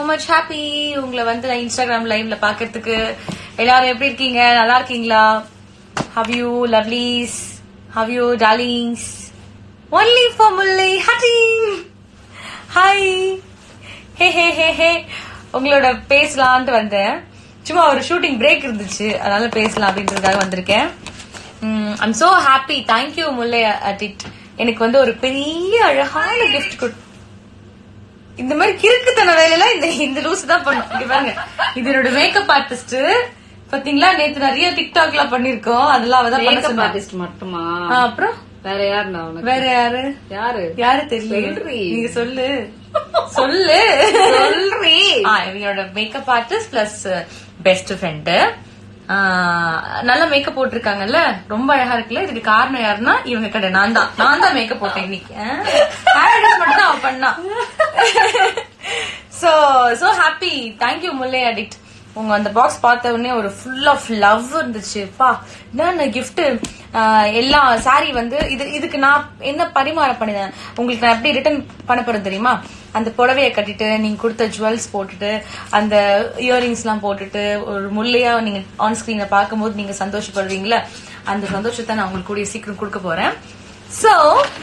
Much happy உங்களை வந்து நான் இன்ஸ்டாகிராம் லைவ்ல பாக்குறதுக்கு எல்லாரும் எப்படி இருக்கீங்க நல்லா இருக்கீங்களா how you lovelies how you darlings only for Mullai ஹட்டி hi hey hey hey hey உங்களோட பேசலான்ட்டு வந்தேன் சும்மா ஒரு ஷூட்டிங் பிரேக் இருந்துச்சு அதனால பேசலாம் அப்படின்றதுக்காக வந்திருக்கேன் I'm so happy thank you Mullai அட்டிட் எனக்கு வந்து ஒரு பெரிய அழகான gift கொடு இந்த மாதிரி கிறுக்குத்தன வேலையெல்லாம் இந்த இந்த லூஸ் தான் பண்ணும் இங்க பாருங்க இது என்னோட மேக்கப் ஆர்டிஸ்ட் பாத்தீங்களா நேத்து நிறைய டிக்டாக் எல்லாம் பண்ணிருக்கோம் அதெல்லாம் அவதான் பண்ண மேக்கப் சொன்னா ஆர்டிஸ்ட் மட்டுமா ஆ, அப்புறம் வேற யாருண்ணா உனக்கு வேற யாரு யாரு யாரு தெரியல சொல்றி. நீங்க சொல்லு சொல்லு சொல்றி. ஆ, இவங்களோட makeup artist plus best friend நல்ல மேக்கப் போட்டிருக்காங்கல்ல ரொம்ப அழகா இருக்குல்ல இதுக்கு காரணம் யாருன்னா இவங்க கடை நான் தான் நான் தான் மேக்கப் போட்டேன் இன்னைக்கு ஹேர் மட்டும் தான் அவ பண்ணா so so happy thank you Mullai addict உங்க அந்த பாக்ஸ் பார்த்த உடனே ஒரு ஃபுல் ஆஃப் லவ் இருந்துச்சு பா என்ன கிஃப்ட் எல்லா சாரி வந்து இது இதுக்கு நான் என்ன பரிமாற பண்ணினேன் உங்களுக்கு நான் எப்படி ரிட்டர்ன் பண்ண போறேன் தெரியுமா அந்த புடவைய கட்டிட்டு நீங்க கொடுத்த ஜுவல்ஸ் போட்டுட்டு அந்த இயரிங்ஸ் எல்லாம் போட்டுட்டு ஒரு முல்லையா நீங்க ஆன் ஸ்கிரீன்ல பார்க்கும்போது நீங்க சந்தோஷப்படுவீங்களா அந்த சந்தோஷத்தை நான் உங்களுக்கு கூடிய சீக்கிரம் கொடுக்க போறேன் so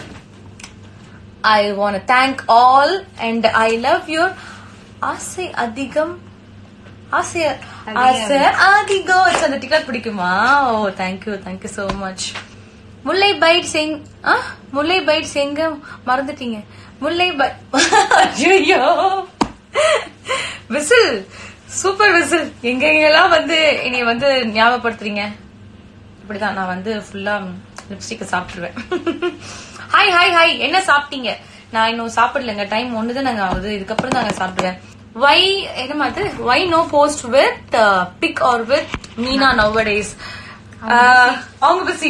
I want to thank all and I love your ஆசை அதிகம் ஆசை ஆசை அதிகம் It's அந்த டிக்கெட் பிடிக்குமா oh thank you thank you so much Mullai பைட் செங் ஆ முல்லை பைட் செங்க மறந்துட்டீங்க முல்லை பை ஐயோ விசில் சூப்பர் விசில் எங்க எங்கெல்லாம் வந்து என்னைய வந்து ஞாபகப்படுத்துறீங்க இப்படிதான் நான் வந்து ஃபுல்லா லிப்ஸ்டிக் சாப்பிட்டுருவேன் ஹாய் ஹாய் ஹாய் என்ன சாப்பிட்டீங்க நான் இன்னும் சாப்பிடலங்க டைம் ஒண்ணுதான் நாங்க ஆகுது இதுக்கப்புறம் தாங்க சாப்பிடுவேன் வை என்னமா அது why no post with pic or with Meena nowadays அவங்க பிஸி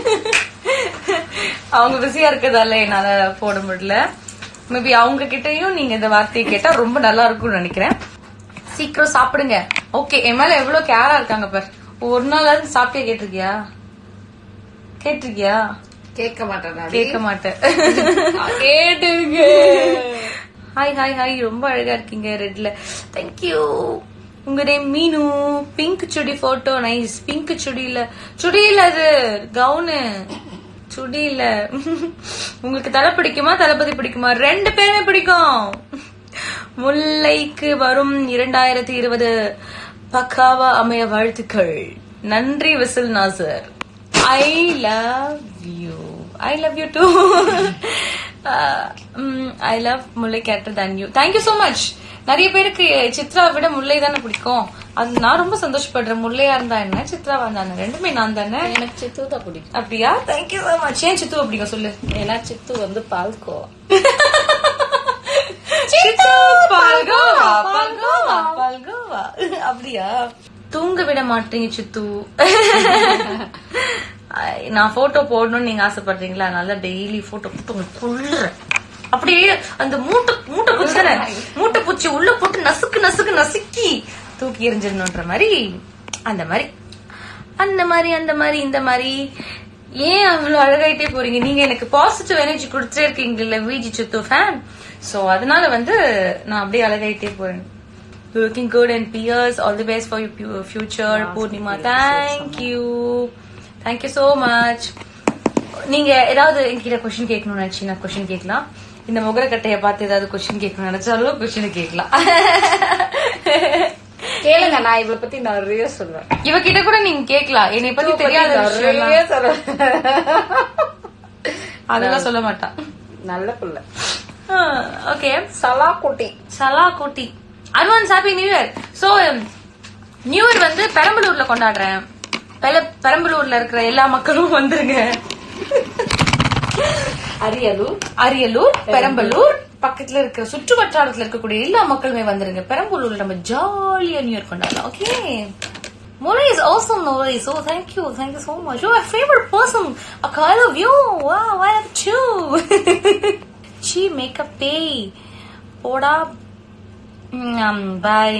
அவங்க பிஸியா இருக்கிறதால என்னால போட முடியல மேபி அவங்க கிட்டயும் நீங்க இந்த வார்த்தையை கேட்டா ரொம்ப நல்லா இருக்கும்னு நினைக்கிறேன் சீக்கிரம் சாப்பிடுங்க ஓகே என் மேல எவ்வளவு கேரா இருக்காங்க பார் ஒரு நாளாவது சாப்பிட்டே கேட்டிருக்கியா கேட்டிருக்கியா கேட்க மாட்டேன் கேட்க மாட்டேன் கேட்டிருக்க ஹாய் ஹாய் ஹாய் ரொம்ப அழகா இருக்கீங்க ரெட்ல தேங்க்யூ உங்க name Meenu pink chudi photo nice pink சுடியில சுடியில அது கவுனு சுடியில உங்களுக்கு தலை பிடிக்குமா தளபதி பிடிக்குமா ரெண்டு பேருமே பிடிக்கும் முல்லைக்கு வரும் இரண்டாயிரத்தி இருபது பக்காவா அமைய வாழ்த்துக்கள் நன்றி whistle Nasar I love you I love you too I love Mullai character than you thank you so much நிறைய பேருக்கு சித்ரா விட முல்லை தானே பிடிக்கும் அது நான் ரொம்ப சந்தோஷப்படுறேன் முல்லையா இருந்தா என்ன சித்ராவா இருந்தா ரெண்டுமே நான் தானே எனக்கு சித்து தான் பிடிக்கும் அப்படியா தேங்க்யூ so மச் ஏன் சித்து அப்படிங்க சொல்லு ஏன்னா சித்து வந்து பால்கோ சித்து பால்கோவா பால்கோவா பால்கோவா அப்படியா தூங்க விட மாட்டீங்க சித்து நான் போட்டோ போடணும்னு நீங்க ஆசைப்படுறீங்களா அதனால டெய்லி போட்டோ போட்டு உங்களுக்கு கொள்ளுறேன் அப்படியே அந்த மூட்டை மூட்டை பூச்சி தானே மூட்டை பூச்சி உள்ள போட்டு நசுக்கு நசுக்கு நசுக்கி தூக்கி எறிஞ்சிடணுன்ற மாதிரி அந்த மாதிரி அந்த மாதிரி அந்த மாதிரி இந்த மாதிரி ஏன் அவ்வளவு அழகாயிட்டே போறீங்க நீங்க எனக்கு பாசிட்டிவ் எனர்ஜி கொடுத்துட்டே இருக்கீங்கல்ல விஜி சித்து ஃபேன் சோ அதனால வந்து நான் அப்படியே அழகாயிட்டே போறேன் looking good and fierce all the best for you future Poornima thank you thank you so much நீங்க ஏதாவது என்கிட்ட கொஸ்டின் கேட்கணும்னு நினைச்சீங்கன்னா கொஸ்டின் கேட்கலாம் இந்த முகரக்கட்டைய பார்த்து ஏதாவது கொஸ்டின் கேட்கணும்னு நினைச்சாலும் கொஸ்டின் கேட்கலாம் கேளுங்க நான் இவளை பத்தி நிறைய சொல்லுவேன் இவகிட்ட கூட நீங்க கேட்கலாம் என்னை பத்தி தெரியாத விஷயம்லாம் நிறைய சொல்லுவேன் அதெல்லாம் சொல்ல மாட்டா நல்ல பிள்ளை ஓகே சலா குட்டி சலா குட்டி advance happy new year so new year வந்து பெரம்பலூர்ல கொண்டாடுறேன் பெல- பெரம்பலூர்ல இருக்கிற எல்லா மக்களும் வந்துருங்க அரியலூர் அரியலூர் பெரம்பலூர் பக்கத்துல இருக்கிற சுற்று வட்டாரத்துல இருக்கக்கூடிய எல்லா மக்களுமே வந்துருங்க பெரம்பலூர்ல நம்ம ஜாலியா நியூ இயர் கொண்டாடலாம் okay Mola is awesome, Mola. So thank you, thank you so much. You're my favorite person. Akka, I love you. Wow, I love you. She makeup pay. Poda. Bye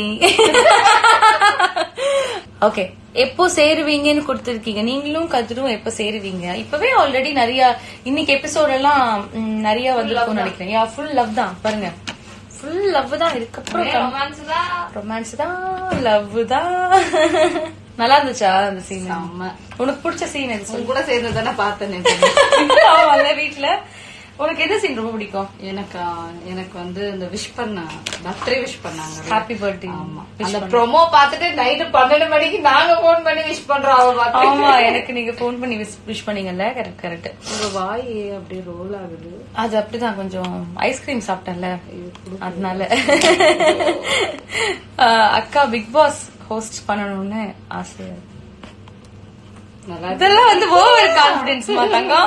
okay எப்போ சேருவீங்கன்னு கொடுத்துருக்கீங்க நீங்களும் கதிரும் எப்போ சேருவீங்க இப்பவே already நிறைய இன்னைக்கு episode எல்லாம் ம், நிறைய வந்து நினைக்கிறேன் யா ஃபுல் லவ் தான் பாருங்க ஃபுல் லவ் தான் இதுக்கப்புறம் ரொமான்ஸ் தான் ரொமான்ஸ் தான் லவ் தான் நல்லா இருந்துச்சா அந்த சீன் செம்ம உனக்கு பிடிச்ச சீன் எது உன் கூட சேர்ந்து தானே பார்த்தேன் ஆமால வீட்ல உனக்கு எந்த சீன் ரொம்ப பிடிக்கும் எனக்கு எனக்கு வந்து இந்த விஷ் பண்ண பர்த்டே விஷ் பண்ணாங்க ஹாப்பி பர்த்டே ஆமா அந்த ப்ரோமோ பார்த்துட்டு நைட்டு பன்னெண்டு மணிக்கு நாங்க போன் பண்ணி விஷ் பண்றோம் அவ பார்த்து ஆமா எனக்கு நீங்க ஃபோன் பண்ணி விஷ் பண்ணீங்கல்ல கரெக்ட் கரெக்ட் உங்க வாய் அப்படியே ரோல் ஆகுது அது அப்படிதான் கொஞ்சம் ஐஸ்கிரீம் சாப்பிட்டேன்ல அதனால ஆஹ் அக்கா பிக் பாஸ் ஹோஸ்ட் பண்ணணும்னு ஆசை நல்லா இருக்கு. இதெல்லாம் வந்து ஓவர் கான்பிடன்ஸ் தங்கம்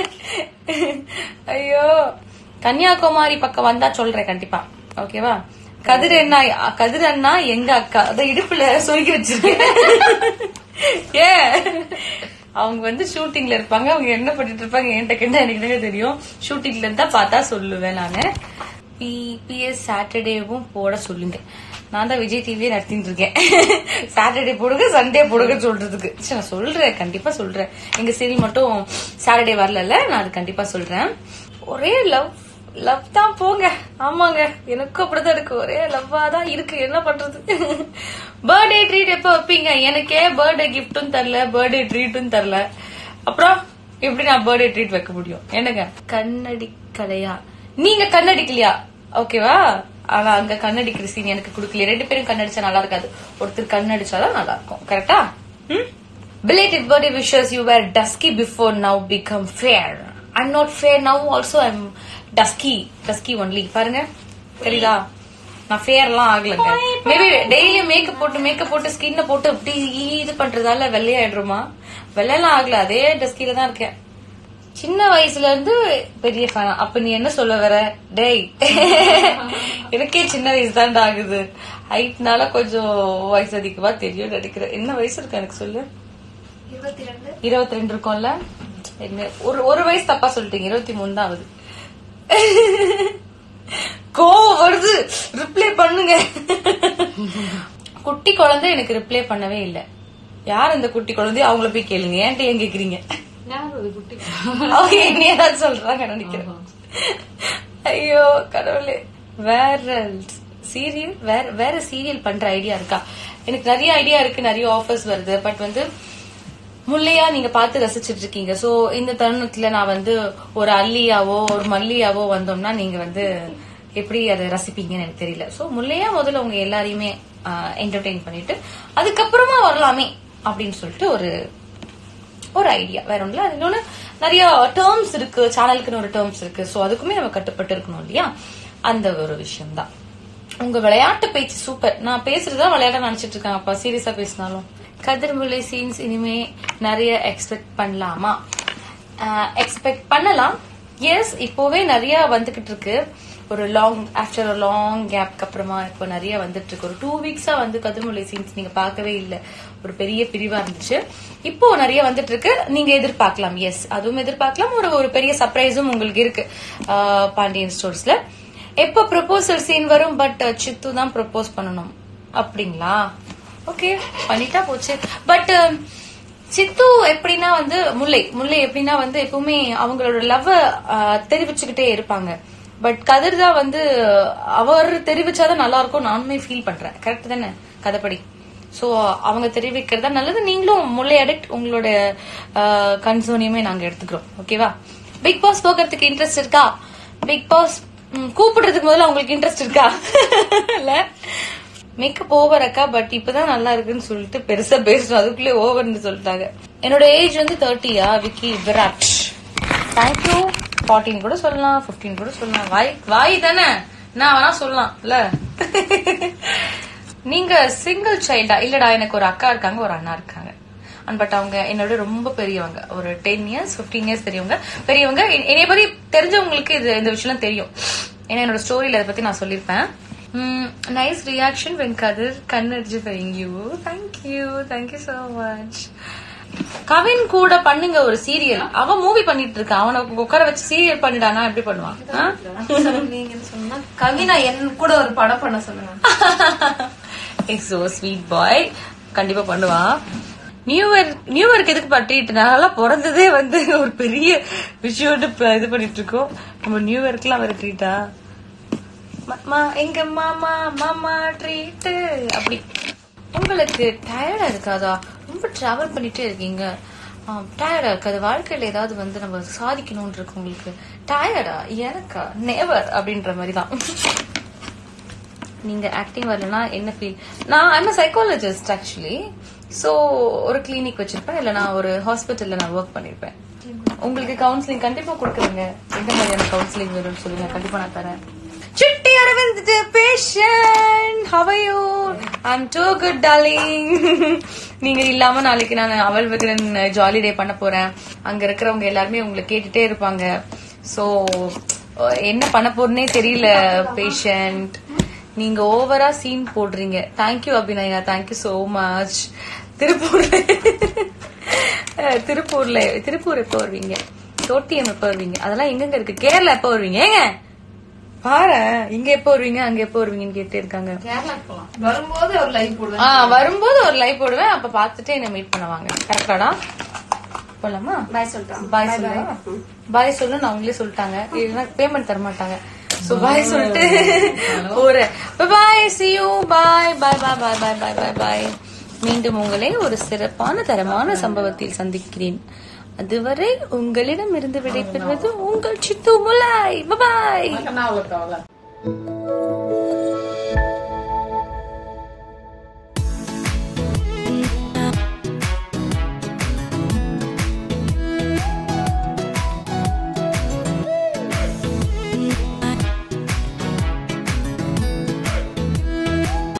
ஐயோ கன்னியாகுமரி பக்கம் வந்தா சொல்றேன் கண்டிப்பா ஓகேவா கதிர் அண்ணா கதிர் அண்ணா எங்க அக்கா அத இடுப்புல சொருகி வச்சிருக்கேன் ஏன் அவங்க வந்து ஷூட்டிங்ல இருப்பாங்க அவங்க என்ன பண்ணிட்டு இருப்பாங்க என்கிட்ட கேட்டா எனக்கு தாங்க தெரியும் ஷூட்டிங்ல இருந்தா பார்த்தா சொல்லுவேன் நானு பிஎஸ் சாட்டர்டேவும் போட சொல்லுங்க நான் தான் விஜய் டிவியே நடத்திட்டு இருக்கேன் சாட்டர்டே போடுங்க சண்டே போடுங்க சொல்றதுக்கு சரி, நான் சொல்றேன் கண்டிப்பா சொல்றேன் எங்க சீரியல் மட்டும் சாட்டர்டே வரல நான் அது கண்டிப்பா சொல்றேன் ஒரே லவ் லவ் தான் போங்க ஆமாங்க எனக்கும் அப்படிதான் இருக்கு ஒரே லவ்வா தான் இருக்கு என்ன பண்றது பர்த்டே ட்ரீட் எப்ப வைப்பீங்க எனக்கே பர்த்டே கிஃப்டும் தரல பர்த்டே ட்ரீட்டும் தரல அப்புறம் எப்படி நான் பர்த்டே ட்ரீட் வைக்க முடியும் என்னங்க கண்ணடி கலையா நீங்க கண்ணடிக்கலையா ஓகேவா ஆனா அங்க கண்ணடிக்கிற சீன் எனக்கு கொடுக்கல ரெண்டு பேரும் கண்ணடிச்சா நல்லா இருக்காது ஒருத்தர் கண்ணடிச்சாதான் நல்லா இருக்கும் கரெக்டா Belated birthday wishes you were dusky before now become fair. I'm not fair now also I'm dusky. Dusky only. பாருங்க தெரியுதா நான் ஃபேர்லாம் ஆகலங்க மேபி டெய்லி மேக்கப் போட்டு மேக்கப் போட்டு ஸ்கின்ன போட்டு அப்படி இது பண்றதால வெள்ளையாயிடுமா வெள்ளையெல்லாம் ஆகல அதே டஸ்கில தான் இருக்கேன் சின்ன வயசுல இருந்து பெரிய ஃபேன் அப்ப நீ என்ன சொல்ல வர டேய் எனக்கே சின்ன வயசு தான்டா ஆகுது ஹைட்னால கொஞ்சம் வயசு அதிகமா தெரியும் நினைக்கிறேன் என்ன வயசு இருக்கு எனக்கு சொல்லு இருபத்தி ரெண்டு இருக்கும்ல என்ன ஒரு ஒரு வயசு தப்பா சொல்லிட்டீங்க இருபத்தி மூணு தான் ஆகுது கோவம் வருது ரிப்ளை பண்ணுங்க குட்டி குழந்தை எனக்கு ரிப்ளை பண்ணவே இல்ல யார் அந்த குட்டி குழந்தை அவங்கள போய் கேளுங்க ஏன்ட்டு ஏன் கேக்குறீங்க யார் அது குட்டி அவங்க என்னைய தான் சொல்றாங்க நினைக்கிறேன் ஐயோ கடவுளே வேற சீரியல் வேற வேற சீரியல் பண்ற ஐடியா இருக்கா எனக்கு நிறைய ஐடியா இருக்கு நிறைய ஆஃபர்ஸ் வருது பட் வந்து முல்லையா நீங்க பார்த்து ரசிச்சிட்டு இருக்கீங்க சோ இந்த தருணத்துல நான் வந்து ஒரு அல்லியாவோ ஒரு மல்லியாவோ வந்தோம்னா நீங்க வந்து எப்படி அதை ரசிப்பீங்கன்னு எனக்கு தெரியல சோ முல்லையா முதல்ல உங்க எல்லாரையுமே என்டர்டெயின் பண்ணிட்டு அதுக்கப்புறமா வரலாமே அப்படின்னு சொல்லிட்டு ஒரு ஒரு ஐடியா வேற ஒண்ணுல அது இன்னொன்னு நிறைய டேர்ம்ஸ் இருக்கு சேனலுக்குன்னு ஒரு டேர்ம்ஸ் இருக்கு சோ அதுக்குமே நம்ம கட்டுப்பட்டு இருக்கணும் இல்லையா அந்த ஒரு விஷயம் தான் உங்க விளையாட்டு பேச்சு சூப்பர் நான் பேசுறதுதான் விளையாட நினைச்சிட்டு இருக்கேன் அப்பா சீரியஸா பேசினாலும் கதிர்முல்லை சீன்ஸ் இனிமே நிறைய எக்ஸ்பெக்ட் பண்ணலாமா எக்ஸ்பெக்ட் பண்ணலாம் எஸ் இப்போவே நிறைய வந்துகிட்டு இருக்கு ஒரு லாங் ஆஃப்டர் ஒரு லாங் கேப்க்கு அப்புறமா இப்போ நிறைய வந்துட்டு இருக்கு ஒரு டூ வீக்ஸா வந்து கதிர்முல்லை சீன்ஸ் நீங்க பார்க்கவே இல்லை ஒரு பெரிய பிரிவா இருந்துச்சு இப்போ நிறைய வந்துட்டு இருக்கு நீங்க எதிர்பார்க்கலாம் எஸ் அதுவும் எதிர்பார்க்கலாம் ஒரு ஒரு பெரிய சர்ப்ரைஸும் உங்களுக்கு இருக்கு ஆஹ் பாண்டியன் ஸ்டோர்ஸ்ல எப்ப ப்ரொபோசல் சீன் வரும் பட் சித்து தான் ப்ரொபோஸ் பண்ணணும் அப்படிங்களா ஓகே பண்ணிட்டா போச்சு பட் சித்து எப்படின்னா வந்து முல்லை முல்லை எப்படின்னா வந்து எப்பவுமே அவங்களோட லவ் தெரிவிச்சுக்கிட்டே இருப்பாங்க பட் கதிர் தான் வந்து அவர் தெரிவிச்சாதான் நல்லா இருக்கும் நானுமே ஃபீல் பண்றேன் கரெக்ட் தானே கதைப்படி சோ அவங்க தெரிவிக்கிறதா நல்லது நீங்களும் முல்லை அடிக்ட் உங்களோட கன்சோனியுமே நாங்க எடுத்துக்கிறோம் ஓகேவா பிக் பாஸ் போகிறதுக்கு இன்ட்ரெஸ்ட் இருக்கா பிக் பாஸ் கூப்பிடுறதுக்கு முதல்ல உங்களுக்கு இன்ட்ரெஸ்ட் இருக்கா இல்ல மேக்கப் ஓவர் அக்கா பட் இப்பதான் நல்லா இருக்குன்னு சொல்லிட்டு பெருசா பேசணும் அதுக்குள்ளே ஓவர்னு சொல்லிட்டாங்க என்னோட ஏஜ் வந்து தேர்ட்டியா விக்கி விராட் தேங்க்யூ ஃபார்ட்டீன் கூட சொல்லலாம் பிப்டீன் கூட சொல்லலாம் வாய் வாய் தானே நான் வேணா சொல்லலாம் இல்ல நீங்க சிங்கிள் சைல்டா இல்லடா எனக்கு ஒரு அக்கா இருக்காங்க ஒரு அண்ணா இருக்காங்க அண்ட் பட் அவங்க என்னோட ரொம்ப பெரியவங்க ஒரு டென் இயர்ஸ் 15 இயர்ஸ் பெரியவங்க பெரியவங்க எ- என்னைய பத்தி தெரிஞ்சவங்களுக்கு இது இந்த விஷயம் தெரியும் ஏன்னா என்னோட ஸ்டோரியில அதை பத்தி நான் சொல்லியிருப்பேன் நைஸ் ரியாக்ஷன் வென் கதிர் கண்ணடிச்சு ஃபைங் you thank you thank you so much Kavin கூட பண்ணுங்க ஒரு சீரியல் அவன் மூவி பண்ணிட்டு இருக்கான் அவனை உட்கார வச்சு சீரியல் பண்ணிடானா எப்படி பண்ணுவான் ஆ? நீங்க சொன்னா கவினா என் கூட ஒரு படம் பண்ண சொல்லுங்க இட்ஸ் சோ ஸ்வீட் பாய் கண்டிப்பா பண்ணுவான் நியூ இயர் நியூ இயர்க்கு எதுக்கு பட்டிட்டு நல்லா பிறந்ததே வந்து ஒரு பெரிய விஷயம் இது பண்ணிட்டு இருக்கோம் நம்ம நியூ இயர்க்குலாம் வேற ட்ரீட்டா மாமா எங்க மாமா மாமா ட்ரீட்டு அப்படி உங்களுக்கு டயர்டா இருக்காதா ரொம்ப டிராவல் பண்ணிட்டே இருக்கீங்க டயர்டா இருக்காது வாழ்க்கையில ஏதாவது வந்து நம்ம சாதிக்கணும்னு இருக்கு உங்களுக்கு டயர்டா எனக்கா நேவர் அப்படின்ற மாதிரி தான் நீங்க ஆக்டிங் வரலனா என்ன ஃபீல் நான் ஐம் சைக்காலஜிஸ்ட் ஆக்சுவலி சோ ஒரு கிளினிக் வச்சிருப்பேன் இல்ல நான் ஒரு ஹாஸ்பிட்டல்ல நான் ஒர்க் பண்ணிருப்பேன் உங்களுக்கு கவுன்சிலிங் கண்டிப்பா கொடுக்குறேங்க எந்த மாதிரியான கவுன்சிலிங் வேணும்னு சொல்லுங்க கண்டிப்பா நான் தரேன் Chitti Aravind patient how are you I'm too good darling நீங்க இல்லாம நாளைக்கு நான் அவள் விகடன் ஜாலி டே பண்ண போறேன் அங்க இருக்கிறவங்க எல்லாருமே உங்களை கேட்டுட்டே இருப்பாங்க சோ என்ன பண்ண போறேனே தெரியல பேஷண்ட் நீங்க ஓவரா சீன் போடுறீங்க thank you Abhinaya thank you so much திருப்பூர்ல அஹ், திருப்பூர்ல திருப்பூர் எப்போ வருவீங்க தோட்டியம் எப்போ வருவீங்க அதெல்லாம் எங்கெங்க இருக்கு கேரளா எப்போ வருவீங்க ஏங்க பாரு இங்க எப்போ வருவீங்க அங்க எப்போ வருவீங்கன்னு கேட்டே இருக்காங்க கேரளாக்கு போலாம் வரும்போது ஒரு லைவ் போடுவேன் ஆ வரும்போது ஒரு லைவ் போடுவேன் அப்ப பாத்துட்டு என்ன மீட் பண்ணுவாங்க கரெக்டாடா போலாமா பாய் சொல்றான் பாய் சொல்லுவா பாய் சொல்லு நான் அவங்களே சொல்லிட்டாங்க இல்லைன்னா பேமெண்ட் தர மாட்டாங்க சோ பாய் சொல்லிட்டு ஒரு பாய் see you பாய் பாய் பாய் பாய் பாய் பாய் பாய் பாய் மீண்டும் உங்களை ஒரு சிறப்பான தரமான சம்பவத்தில் சந்திக்கிறேன் அதுவரை உங்களிடம் இருந்து விடைபெறுவது உங்கள் சித்து முலாய் பாய் நான் அவ்வளவு கவலை